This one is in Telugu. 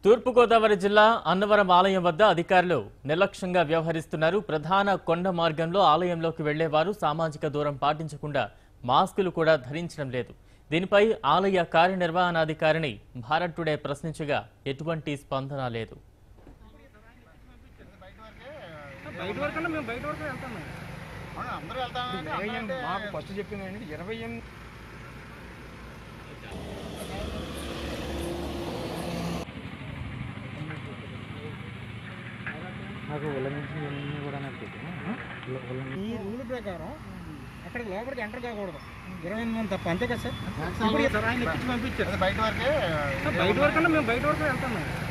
తూర్పుగోదావరి జిల్లా అన్నవరం ఆలయం వద్ద అధికారులు నిర్లక్ష్యంగా వ్యవహరిస్తున్నారు ప్రధాన కొండ మార్గంలో ఆలయంలోకి వెళ్లేవారు సామాజిక దూరం పాటించకుండా మాస్కులు కూడా ధరించడం లేదు దీనిపై ఆలయ కార్యనిర్వహణాధికారిని భారత్ టుడే ప్రశ్నించగా ఎటువంటి స్పందన లేదు బయట వరకు అంటే మేము బయట వరకు వెళ్తాం మేము. అందరూ వెళ్తామని ఇరవై ఎనిమిది మాకు ఫస్ట్ చెప్పింది ఏంటి ఇరవై ఎనిమిది నాకు ఉల్లంఘించినవన్నీ కూడా నాకు తెలియదు ఈ రూల్ ప్రకారం అక్కడికి లోపలికి ఎంటర్ కాకూడదు ఇరవై ఎనిమిది మంది తప్ప అంతే కదా సార్ ఇప్పుడు ఈ సరాయిని ఎక్కించి పంపించారు అది బయట వరకే బయట వరకు అంటే మేము బయట వరకు వెళ్తాం మేము